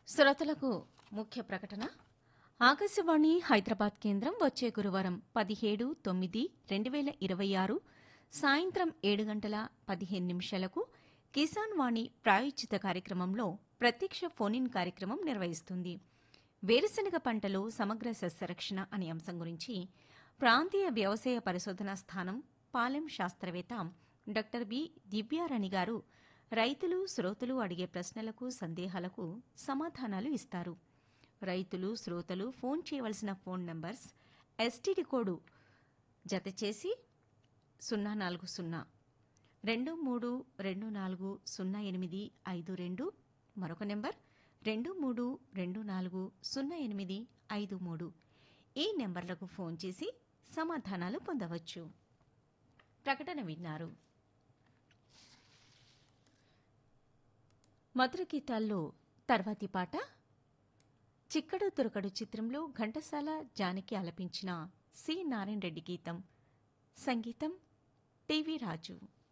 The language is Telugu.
శ్రోతలకు ముఖ్య ప్రకటన ఆకాశవాణి హైదరాబాద్ కేంద్రం వచ్చే గురువారం పదిహేడు తొమ్మిది రెండు వేల ఇరవై ఆరు సాయంత్రం ఏడు గంటల పదిహేను నిమిషాలకు కిసాన్ వాణి ప్రాయోజిత కార్యక్రమంలో ప్రత్యక్ష ఫోన్ కార్యక్రమం నిర్వహిస్తుంది వేరుశనగ పంటలో సమగ్ర సస్యరక్షణ అనే అంశం గురించి ప్రాంతీయ వ్యవసాయ పరిశోధనా స్థానం పాలెం శాస్త్రవేత్త డాక్టర్ బి దివ్యారాణి గారు రైతులు శ్రోతలు అడిగే ప్రశ్నలకు సందేహాలకు సమాధానాలు ఇస్తారు రైతులు శ్రోతలు ఫోన్ చేయవలసిన ఫోన్ నంబర్స్ ఎస్టీడీ కోడు జత చేసి సున్నా నాలుగు సున్నా రెండు మూడు రెండు నాలుగు సున్నా ఎనిమిది ఐదు రెండు మరొక నెంబర్ రెండు మూడు రెండు నాలుగు సున్నా ఎనిమిది ఐదు మూడు ఈ నెంబర్లకు ఫోన్ చేసి సమాధానాలు పొందవచ్చు ప్రకటన విన్నారు మధుర గీతాల్లో తర్వాతి పాట చిక్కడు దొరకడు చిత్రంలో ఘంటసాల జానకి ఆలపించిన సి నారాయణ రెడ్డి గీతం సంగీతం టీవీ రాజు